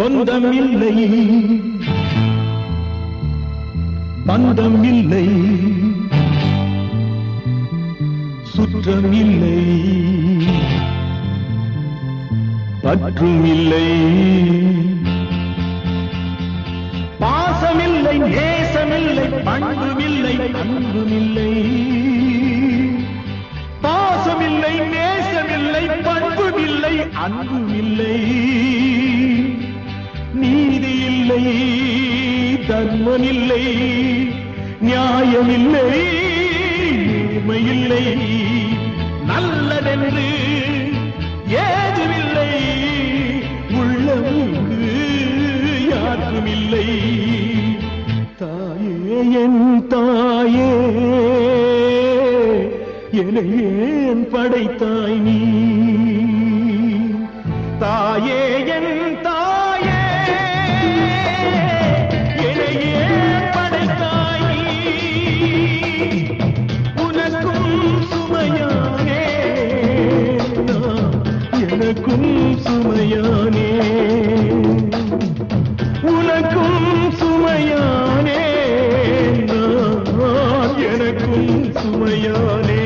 சொந்தம் இல்லை பந்தம் இல்லை சுற்றம் இல்லை பற்றும் இல்லை பாசமில்லை நேசமில்லை பண்புமில்லை அன்புமில்லை பாசமில்லை நேசமில்லை பண்புமில்லை அன்புமில்லை நீதி இல்லை தர்மமில்லை நியாயமில்லை நேர்மையில்லை நல்லதென்று ஏதுமில்லை உள்ளம் இங்கு யாருமில்லை தாயே என் தாயே என்னை ஏன் படைத்தாய் நீ தாயே என் தாயே என்னை ஏன் படைத்தாய் நீ உனக்கும் சுமையானே நான் எனக்கும் சுமையானே உனக்கும் சுமையானே நான் எனக்கும் சுமையானே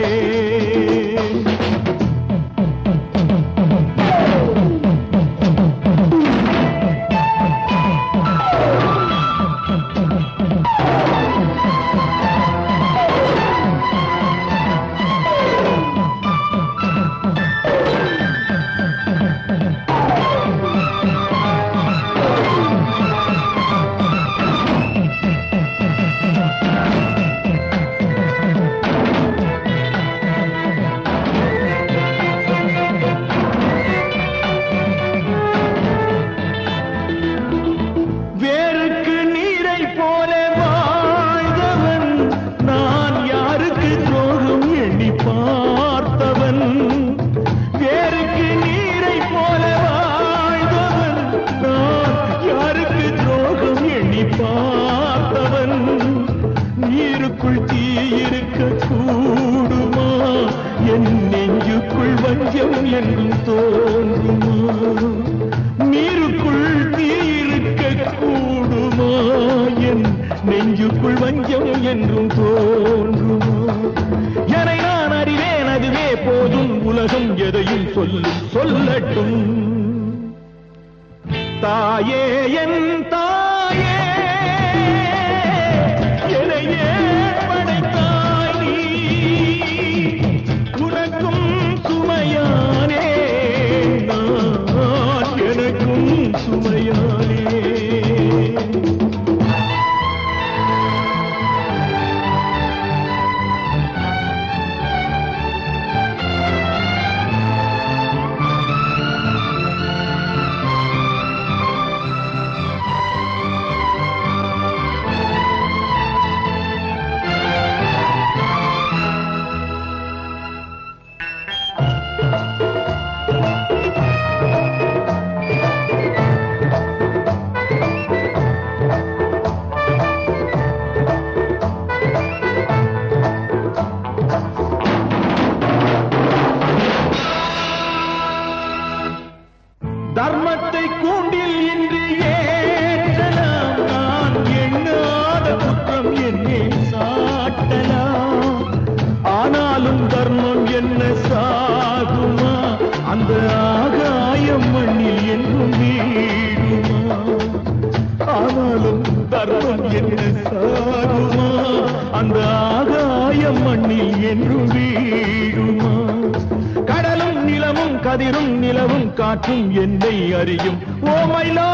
வேருக்கு நீரை போல வாழ்ந்தவன் நான் யாருக்கு துரோகம் எண்ணி பார்த்தவன் வேருக்கு நீரை போல வாழ்ந்தவன் நான் யாருக்கு துரோகம் எண்ணி பார்த்தவன் நீருக்குள் தீ இருக்க கூடுமா என் நெஞ்சுக்குள் வஞ்சம் என்றும் தோன்றுமா நீருக்குள் தீ இருக்க கூடுமா என் நெஞ்சுக்குள் வஞ்சம் என்றும் தோன்றுமா என நான் அறிவேன் அதுவே போதும் உலகம் எதையும் சொல்லும் சொல்லட்டும் தாயே என் தாயே என்னையே படைத்தாய் நீ உனக்கும் சுமையானே நான் எனக்கும் சுமையானே தர்மத்தை கூண்டில் இன்று ஏற்றலாம் நான் எண்ணாத குற்றம் என்னே சாட்டலாம் ஆனாலும் தர்மம் என்ன சாகுமா அந்த ஆகாயம் மண்ணில் என்றும் வீடுமா ஆனாலும் தர்மம் என்ன சாகுமா அந்த ஆகாயம் மண்ணில் என்றும் வீடுமா கடலும் நிலமும் கதிரும் நிலவும் காற்றும் என்னை அறியும் ஓமைலா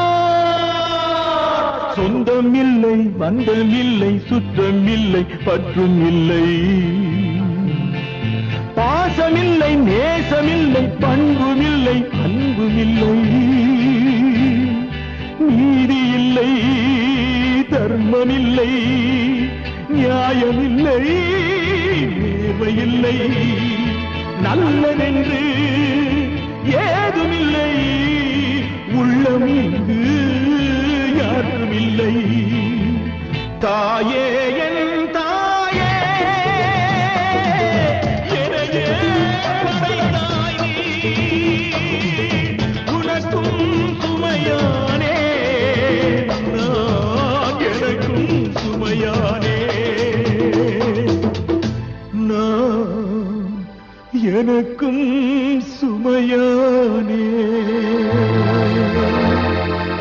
சொந்தம் இல்லை பந்தம் இல்லை சுற்றம் இல்லை பற்றும் இல்லை பாசமில்லை நேசமில்லை பண்புமில்லை அன்புமில்லை நீதி இல்லை தர்மமில்லை நியாயமில்லை நேர்மையில்லை நல்லதென்று ஏதுமில்லை உள்ளம் இங்கு யாருமில்லை தாயே என் தாயே என்னையே படைத்தாய் நீ. உனக்கும் சுமையானே எனக்கும் சுமையானே